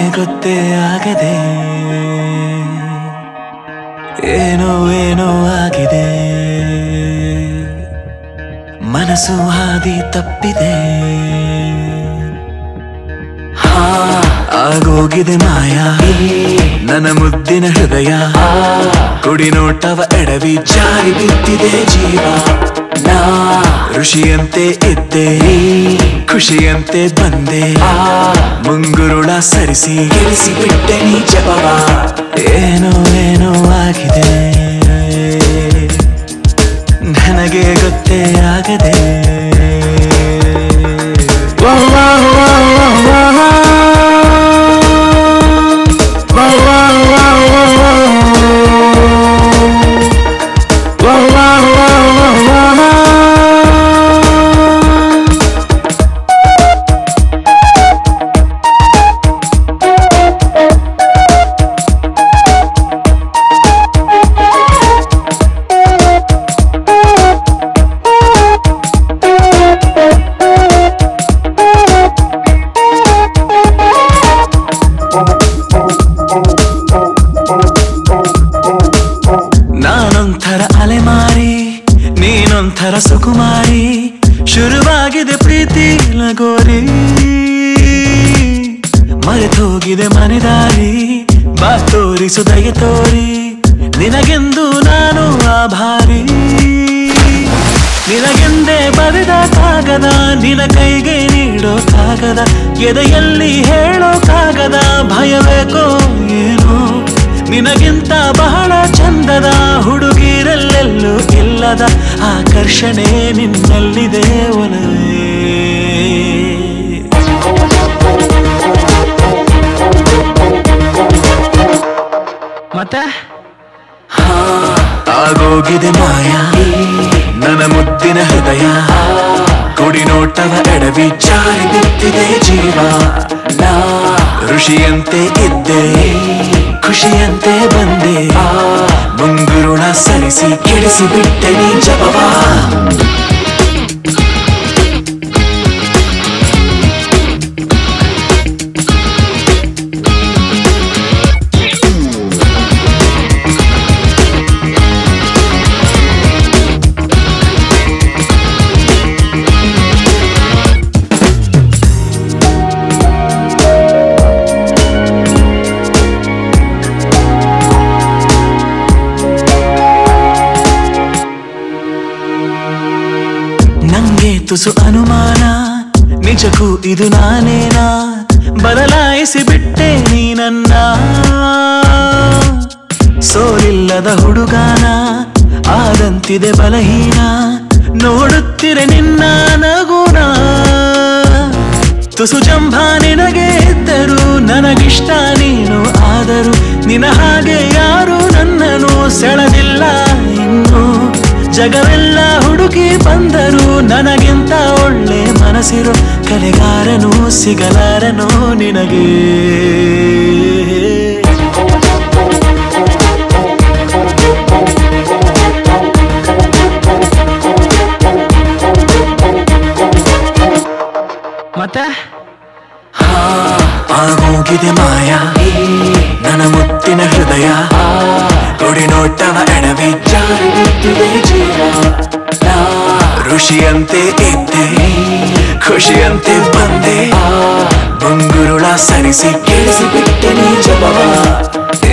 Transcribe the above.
ಗೊತ್ತೇ ಆಗದೆ ಏನೋ ಏನೋ ಆಗಿದೆ ಮನಸ್ಸು ಹಾದಿ ತಪ್ಪಿದೆ ಹಾ ಆಗೋಗಿದೆ ಮಾಯ ನನ್ನ ಮುದ್ದಿನ ಹೃದಯ ಕುಡಿ ನೋಟವ ಎಡವಿ ಜಾರಿ ಬಿದ್ದಿದೆ ಜೀವ ನಾ ಋಷಿಯಂತೆ ಇದ್ದೆ ಖುಷಿಯಂತೆ ಬಂದೆ ಮುಂಗುರುಳ ಸರಿಸಿ ಗೆಳಿಸಿ ಬಿಟ್ಟೆ ನೀ ಜಪವ ಏನೋ ಏನೋ ಆಗಿದೆ ನನಗೆ ಗೊತ್ತೇ ಆಗದೆ ನಾನೊಂಥರ ಅಲೆಮಾರಿ ನೀನೊಂಥರ ಸುಕುಮಾರಿ ಶುರುವಾಗಿದೆ ಪ್ರೀತಿ ಲಗೋರಿ ಮರೆತೋಗಿದೆ ಮನೆದಾರಿ ಬಾ ತೋರಿಸು ದಯ ತೋರಿ ನಿನಗೆಂದು ನಾನು ಆಭಾರಿ ನಿನಗೆಂದೇ ಬರೆದ ಕಾಗದ ನಿನ ಕೈಗೆ ನೀಡೋ ಕಾಗದ ಎದೆಯಲ್ಲಿ ಹೇಳೋ ಕಾಗದ ಭಯಬೇಕೋ ಏನೋ ನಿನಗಿಂತ ಬಹಳ ಚಂದದ ಹುಡುಗಿರಲ್ಲೆಲ್ಲೂ ಇಲ್ಲದ ಆಕರ್ಷಣೆ ನಿನ್ನಲ್ಲಿದೆ ಒಲವೇ ಮತ್ತೆ ಆಗೋಗಿದೆ ಮಾಯ ನನ್ನ ಮುದ್ದಿನ ಹೃದಯ ಕುಡಿ ನೋಟವ ಎಡವಿ ಜಾರಿ ಬಿದ್ದಿದೆ ಜೀವ ನಾ ಋಷಿಯಂತೆ ಇದ್ದೆ ಖುಷಿಯಂತೆ ಬಂದೆ ಮುಂಗುರುಳ ಸರಿಸಿ ಕೆಡಿಸಿ ಬಿಟ್ಟೆ ನೀ ಜಪವಾ ನಂಗೆ ತುಸು ಅನುಮಾನ ನಿಜಕ್ಕೂ ಇದು ನಾನೇನಾ ಬದಲಾಯಿಸಿ ಬಿಟ್ಟೆ ನೀ ನನ್ನ ಸೋಲಿಲ್ಲದ ಹುಡುಗಾನ ಆದಂತಿದೆ ಬಲಹೀನ ನೋಡುತ್ತಿರೆ ನಿನ್ನ ನಗುನ ತುಸು ಜಂಭ ನಿನಗೆ ಇದ್ದರು ನನಗಿಷ್ಟ ನೀನು ಆದರೂ ನಿನ ಹಾಗೆ ಯಾರು ನನ್ನನ್ನು ಸೆಳೆದಿಲ್ಲ ಇನ್ನು ಜಗವೆಲ್ಲ ಹುಡುಕಿ ಬಂದರು ನನಗಿಂತ ಒಳ್ಳೆ ಮನಸ್ಸಿರೋ ಕಲೆಗಾರನು ಸಿಗಲಾರನು ನಿನಗೆ ಮತ್ತೆ ಆಗೋಗಿದೆ ಮಾಯ ನನ್ನ ಮುತ್ತಿನ ಹೃದಯ ಕೊಡಿ ನೋಟವ ಎಡವಿ ಜಾರಿ ಬಿದ್ದಿದೆ ಜೀವ ನಾ ಋಷಿಯಂತೆ ಇದ್ದೆ ಖುಷಿಯಂತೆ ಬಂದೆ ಮುಂಗುರುಳ ಸರಿಸಿ ಕೇಳಿಸಿ ಬಿಟ್ಟೆ ನೀ ಜಪವ